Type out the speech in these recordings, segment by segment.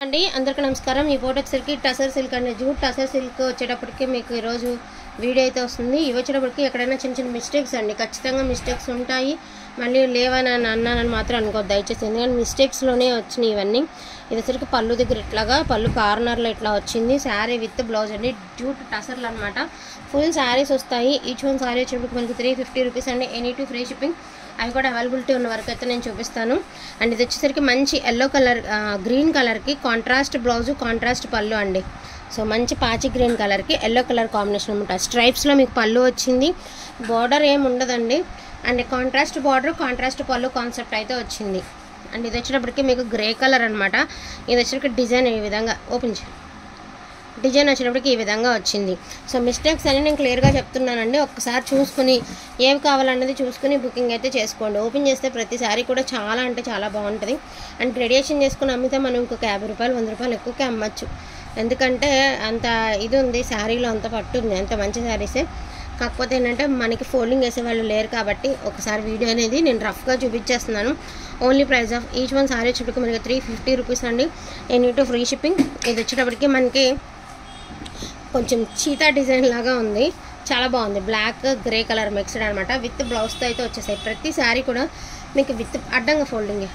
అండి అందరికీ నమస్కారం ఈ ఫోటో వచ్చేసరికి టసర్ సిల్క్ అండి జూట్ టసర్ సిల్క్ వచ్చేటప్పటికి మీకు ఈరోజు వీడియో అయితే వస్తుంది ఇవి వచ్చేటప్పటికి ఎక్కడైనా చిన్న చిన్న మిస్టేక్స్ అండి ఖచ్చితంగా మిస్టేక్స్ ఉంటాయి మళ్ళీ లేవని అని అన్నానని మాత్రం అనుకోవద్దు దయచేసి ఎందుకంటే మిస్టేక్స్లోనే వచ్చినాయి ఇవన్నీ ఇది వచ్చరికి పళ్ళు దగ్గర ఇట్లాగా పళ్ళు కార్నర్లో ఇట్లా వచ్చింది శారీ విత్ బ్లౌజ్ అండి జూట్ టసర్లు అనమాట ఫుల్ శారీస్ వస్తాయి ఈచ్ వన్ శారీ వచ్చేటప్పటికి మనకి త్రీ ఫిఫ్టీ రూపీస్ అండి ఎనీ టూ ఫ్రీ షిప్పింగ్ అవి కూడా అవైలబిలిటీ ఉన్న వరకు అయితే నేను చూపిస్తాను అండ్ ఇది వచ్చేసరికి మంచి ఎల్లో కలర్ గ్రీన్ కలర్కి కాంట్రాస్ట్ బ్లౌజు కాంట్రాస్ట్ పళ్ళు అండి సో మంచి పాచి గ్రీన్ కలర్కి ఎల్లో కలర్ కాంబినేషన్ అనమాట స్ట్రైప్స్లో మీకు పళ్ళు వచ్చింది బార్డర్ ఏమి ఉండదండి అండ్ కాంట్రాస్ట్ బార్డర్ కాంట్రాస్ట్ పళ్ళు కాన్సెప్ట్ అయితే వచ్చింది అండ్ ఇది వచ్చేటప్పటికి మీకు గ్రే కలర్ అనమాట ఇది వచ్చేటప్పటికి డిజైన్ ఈ విధంగా ఓపెన్ చేయండి డిజైన్ వచ్చేటప్పటికి ఈ విధంగా వచ్చింది సో మిస్టేక్స్ అని నేను క్లియర్గా చెప్తున్నానండి ఒక్కసారి చూసుకుని ఏవి కావాలన్నది చూసుకుని బుకింగ్ అయితే చేసుకోండి ఓపెన్ చేస్తే ప్రతిసారి కూడా చాలా అంటే చాలా బాగుంటుంది అండ్ గ్రెడియేషన్ చేసుకుని అమ్మితే మనం ఇంకొక యాభై రూపాయలు వంద రూపాయలు ఎక్కువకే అమ్మచ్చు ఎందుకంటే అంత ఇది ఉంది శారీలో అంత పట్టు ఉంది అంత మంచి శారీసే కాకపోతే ఏంటంటే మనకి ఫోల్డింగ్ వేసే వాళ్ళు లేరు కాబట్టి ఒకసారి వీడియో అనేది నేను రఫ్గా చూపించేస్తున్నాను only price of each one sari వచ్చేటప్పటికి మనకి త్రీ ఫిఫ్టీ రూపీస్ అండి ఎనీ టు ఫ్రీ షిప్పింగ్ ఇది వచ్చేటప్పటికి మనకి కొంచెం చీతా డిజైన్ లాగా ఉంది చాలా బాగుంది బ్లాక్ గ్రే కలర్ మిక్స్డ్ అనమాట విత్ బ్లౌజ్తో అయితే వచ్చేసాయి ప్రతి శారీ కూడా మీకు విత్ అడ్డంగా ఫోల్డింగ్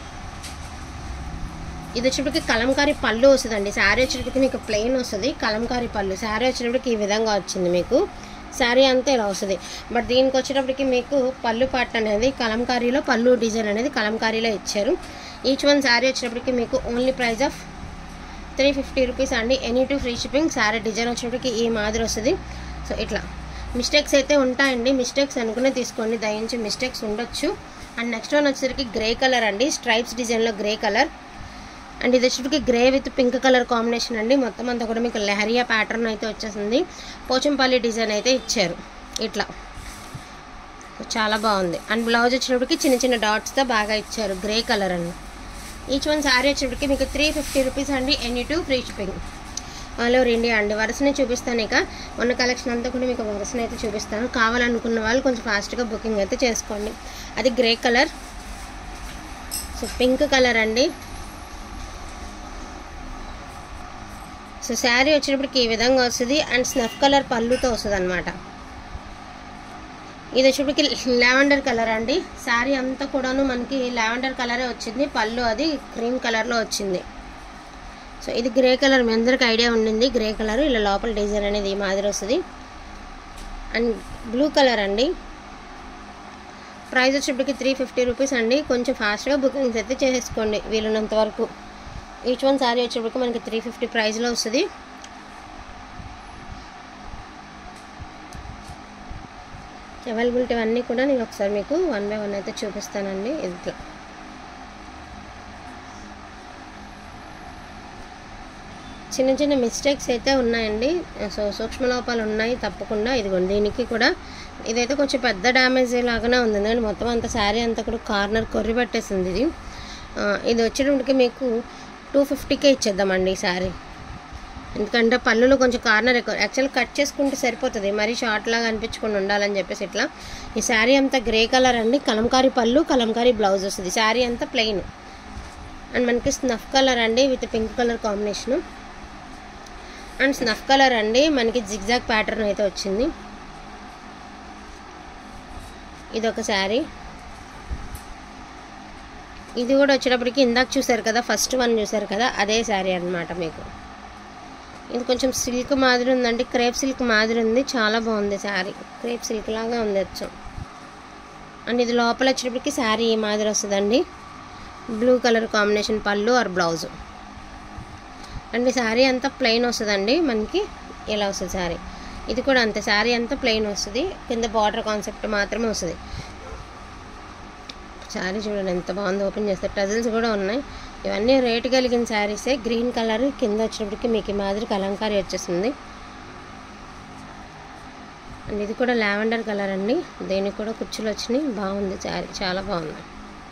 ఇది వచ్చేటప్పటికి కలంకారీ పళ్ళు వస్తుందండి శారీ వచ్చేటప్పటికి మీకు ప్లెయిన్ వస్తుంది కలంకారీ పళ్ళు శారీ వచ్చేటప్పటికి ఈ విధంగా వచ్చింది మీకు శారీ అంతా ఇలా వస్తుంది బట్ దీనికి వచ్చేటప్పటికి మీకు పళ్ళు పాట అనేది కలంకారీలో పళ్ళు డిజైన్ అనేది కలంకారీలో ఇచ్చారు ఈచ్ వన్ శారీ వచ్చేటప్పటికి మీకు only price of three fifty rupees అండి any two free shipping sari design వచ్చినప్పటికి ఈ మాదిరి వస్తుంది సో ఇట్లా మిస్టేక్స్ అయితే ఉంటాయండి మిస్టేక్స్ అనుకునే తీసుకోండి దయించి మిస్టేక్స్ ఉండొచ్చు అండ్ నెక్స్ట్ వన్ వచ్చేసరికి గ్రే కలర్ అండి స్ట్రైప్స్ డిజైన్లో గ్రే కలర్ అండ్ ఇది వచ్చేటికి grey with pink colour combination అండి మొత్తం అంతా కూడా మీకు లెహరియా ప్యాటర్న్ అయితే వచ్చేసింది పోచంపల్లి డిజైన్ అయితే ఇచ్చారు ఇట్లా చాలా బాగుంది అండ్ బ్లౌజ్ వచ్చినప్పటికి చిన్న చిన్న డాట్స్తో బాగా ఇచ్చారు గ్రే కలర్ అండి ఈచ్ వన్ శారీ వచ్చేటప్పటికి మీకు త్రీ ఫిఫ్టీ రూపీస్ అండి any two free shipping all over India అండి వరుసనే చూపిస్తాను ఇక ఉన్న కలెక్షన్ అంతా కూడా మీకు వరుసనే అయితే చూపిస్తాను కావాలనుకున్న వాళ్ళు కొంచెం ఫాస్ట్గా బుకింగ్ అయితే చేసుకోండి అది grey colour so pink colour అండి సో శారీ వచ్చేటప్పటికి ఈ విధంగా వస్తుంది అండ్ స్నఫ్ కలర్ పళ్ళుతో వస్తుంది అనమాట ఇది వచ్చేప్పటికి లావెండర్ కలర్ అండి శారీ అంతా కూడాను మనకి లావెండర్ కలరే వచ్చింది పళ్ళు అది క్రీమ్ కలర్లో వచ్చింది సో ఇది గ్రే కలర్ మీ అందరికి ఐడియా ఉండింది గ్రే కలర్ ఇలా లోపల డిజైన్ అనేది ఈ మాదిరి వస్తుంది అండ్ బ్లూ కలర్ అండి ప్రైస్ వచ్చేప్పటికి త్రీ ఫిఫ్టీ రూపీస్ అండి కొంచెం ఫాస్ట్గా బుకింగ్స్ అయితే చేసుకోండి వీలున్నంత వరకు ఈచ్ వన్ శారీ వచ్చేప్పటికి మనకి త్రీ ఫిఫ్టీ ప్రైస్లో వస్తుంది అవైలబిలిటీ అన్నీ కూడా నేను ఒకసారి మీకు వన్ బై వన్ అయితే చూపిస్తానండి ఇట్లా చిన్న చిన్న మిస్టేక్స్ అయితే ఉన్నాయండి సో సూక్ష్మ లోపాలు ఉన్నాయి తప్పకుండా ఇదిగోండి దీనికి కూడా ఇదైతే కొంచెం పెద్ద డ్యామేజ్ లాగానే ఉంది ఎందుకంటే మొత్తం అంత శారీ అంతా కూడా కార్నర్ కొర్రి పట్టేసింది ఇది ఇది వచ్చేటప్పటికి మీకు టూ ఫిఫ్టీకే ఇచ్చేద్దామండి ఈ శారీ ఎందుకంటే పళ్ళులో కొంచెం కార్నర్ ఎక్కువ యాక్చువల్ కట్ చేసుకుంటే సరిపోతుంది మరీ షార్ట్ లాగా అనిపించకుండా ఉండాలని చెప్పేసి ఇట్లా ఈ శారీ అంతా గ్రే కలర్ అండి కలంకారీ పళ్ళు కలంకారీ బ్లౌజ్ వస్తుంది శారీ అంతా ప్లెయిన్ అండ్ మనకి స్నఫ్ కలర్ అండి with pink colour combination and snuff colour అండి మనకి జిగ్జాగ్ ప్యాటర్న్ అయితే వచ్చింది ఇది ఒక శారీ ఇది కూడా వచ్చేటప్పటికి ఇందాక చూసారు కదా ఫస్ట్ వన్ చూసారు కదా అదే శారీ అనమాట మీకు ఇది కొంచెం సిల్క్ మాదిరి ఉందండి క్రేప్ సిల్క్ మాదిరి ఉంది చాలా బాగుంది శారీ క్రేప్ సిల్క్ లాగా ఉంది వచ్చాం అండ్ ఇది లోపల వచ్చేటప్పటికి శారీ ఈ మాదిరి వస్తుందండి బ్లూ కలర్ కాంబినేషన్ పళ్ళు ఆర్ బ్లౌజ్ అండ్ ఈ శారీ అంతా ప్లెయిన్ వస్తుందండి మనకి ఇలా వస్తుంది శారీ ఇది కూడా అంతే శారీ అంతా ప్లెయిన్ వస్తుంది కింద బార్డర్ కాన్సెప్ట్ మాత్రమే వస్తుంది శారీ చూడండి ఎంత బాగుంది ఓపెన్ చేస్తే టజిల్స్ కూడా ఉన్నాయి ఇవన్నీ రేటు కలిగిన శారీసే గ్రీన్ కలర్ కింద వచ్చినప్పటికి మీకు ఈ మాదిరి కలంకారీ వచ్చేసింది అండ్ ఇది కూడా లావెండర్ కలర్ అండి దీనికి కూడా కుర్చీలు వచ్చినాయి బాగుంది శారీ చాలా బాగుంది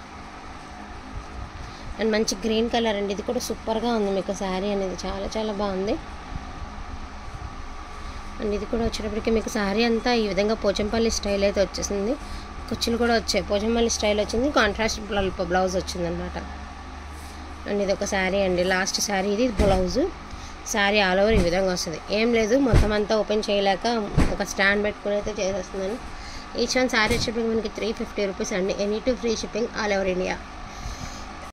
అండ్ మంచి గ్రీన్ కలర్ అండి ఇది కూడా సూపర్గా ఉంది మీకు శారీ అనేది చాలా చాలా బాగుంది అండ్ ఇది కూడా వచ్చేటప్పటికి మీకు శారీ అంతా ఈ విధంగా పోచంపల్లి స్టైల్ అయితే వచ్చేసింది కుచ్చులు కూడా వచ్చాయి పోచంపల్లి స్టైల్ వచ్చింది కాంట్రాస్ట్ బ్లౌజ్ వచ్చింది అనమాట అండ్ ఇది ఒక శారీ అండి లాస్ట్ శారీ ఇది బ్లౌజు శారీ ఆల్ ఓవర్ ఈ విధంగా వస్తుంది ఏం లేదు మొత్తం అంతా ఓపెన్ చేయలేక ఒక స్టాండ్ పెట్టుకుని అయితే చేసేస్తున్నాను ఈచ్ వన్ శారీ షిప్పింగ్ మనకి త్రీ ఫిఫ్టీ రూపీస్ అండి any two free shipping all over India